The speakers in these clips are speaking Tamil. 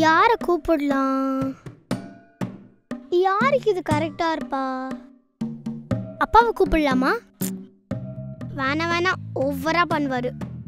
யாரை கூப்பிடலாம் யாருக்கு இது கரெக்டா இருப்பா அப்பாவை கூப்பிடலாமா வேணாம் வேணாம் ஓவரா பண்ணுவாரு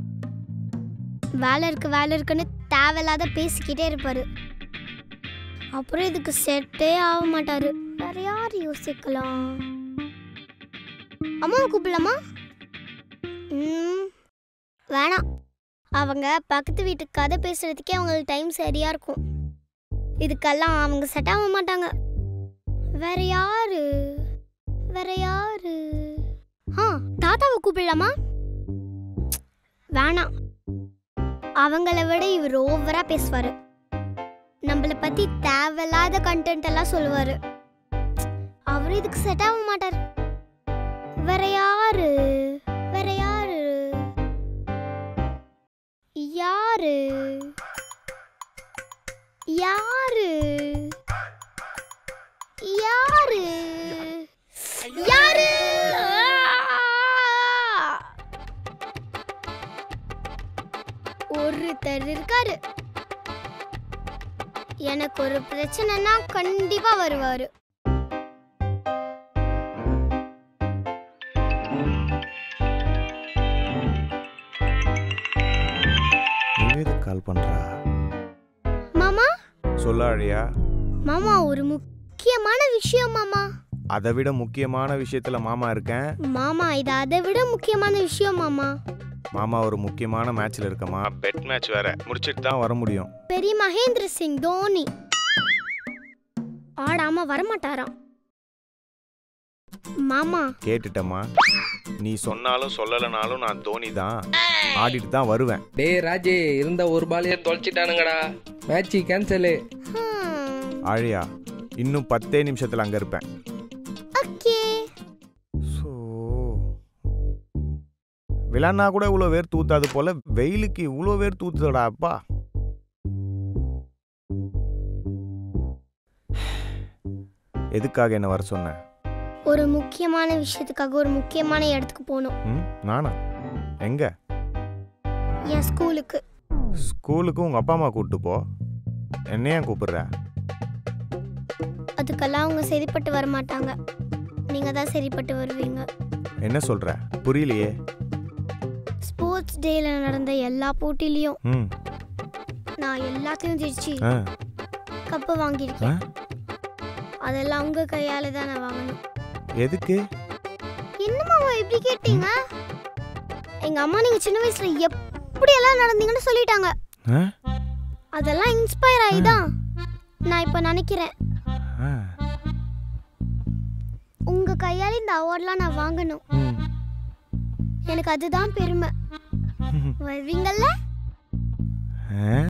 வேலை இருக்கு வேலை இருக்குன்னு தேவையில்லாத பேசிக்கிட்டே இருப்பாரு அப்புறம் இதுக்கு செட்டே ஆக மாட்டாரு வேற யார் யோசிக்கலாம் அம்மாவை கூப்பிடலாமா ம் வேணாம் அவங்க பக்கத்து வீட்டுக்கு கதை பேசுறதுக்கே அவங்களுக்கு டைம் சரியா இருக்கும் இதுக்கெல்லாம் அவங்க செட் ஆக மாட்டாங்க வேற யாரு வேற யாரு ஆ தாத்தாவை கூப்பிடலாமா வேணாம் அவங்கள விட இவர் ஓவரா பேசுவாரு நம்மள பத்தி தேவையில்லாத கண்டென்ட் எல்லாம் சொல்லுவாரு அவரு இதுக்கு செட் ஆக மாட்டார் வேற யாரு வேற யாரு யாரு யாரு யாரு யாரு ஒருத்தர் இருக்காரு எனக்கு ஒரு பிரச்சனைனா கண்டிப்பா வருவாரு நிவேதா கால் பண்றா மாமா சொல்ல அழியா மாமா ஒரு முக்கியமான விஷயம் மாமா அதை விட முக்கியமான விஷயத்துல மாமா இருக்கேன் மாமா இது அதை விட முக்கியமான விஷயம் மாமா மாமா ஒரு முக்கியமான மேட்ச்ல இருக்கமா பெட் மேட்ச் வேற முடிச்சிட்டு தான் வர முடியும் பெரிய மகேந்திர சிங் தோனி ஆடாம வரமாட்டாராம் மாமா கேட்டுட்டம்மா நீ சொன்னாலும் சொல்லலைனாலும் நான் தோனி தான் ஆடிட்டு தான் வருவேன் டேய் ராஜே இருந்த ஒரு பாலையே தொலைச்சிட்டானுங்கடா மேட்ச் கேன்சலு ஹம், ஆழியா இன்னும் பத்தே நிமிஷத்துல அங்க இருப்பேன் ஓகே ஸோ விளாட்னா கூட இவ்வளோ வேர் தூத்தாது போல வெயிலுக்கு இவ்வளோ வேர் தூத்துதடா அப்பா எதுக்காக என்ன வர சொன்ன ஒரு முக்கியமான விஷயத்துக்காக ஒரு முக்கியமான இடத்துக்கு போகணும் ம் நானா எங்க என் ஸ்கூலுக்கு ஸ்கூலுக்கு உங்க அப்பா அம்மா கூப்பிட்டு போ என்னையா கூப்பிடுற அதுக்கெல்லாம் அவங்க சரிப்பட்டு வர மாட்டாங்க நீங்க தான் சரிப்பட்டு வருவீங்க என்ன சொல்ற புரியலையே ஸ்போர்ட்ஸ் டேல நடந்த எல்லா போட்டிலையும் ம் நான் எல்லாத்தையும் ஜெயிச்சு ஆ கப்பு ஆ வாங்கியிருக்கேன் அதெல்லாம் உங்க கையால தான் நான் வாங்கணும் எதுக்கு என்னம்மா இப்படி கேட்டீங்க எங்க அம்மா நீங்க சின்ன வயசுல எப்படி எல்லாம் நடந்தீங்கன்னு சொல்லிட்டாங்க ஆ அதெல்லாம் இன்ஸ்பயர் ஆயிதான் நான் இப்ப நினைக்கிறேன் ஆ உங்க கையால இந்த அவார்ட்லாம் நான் வாங்கணும் ம் எனக்கு அதுதான் பெருமை வருவீங்கல்ல ஆ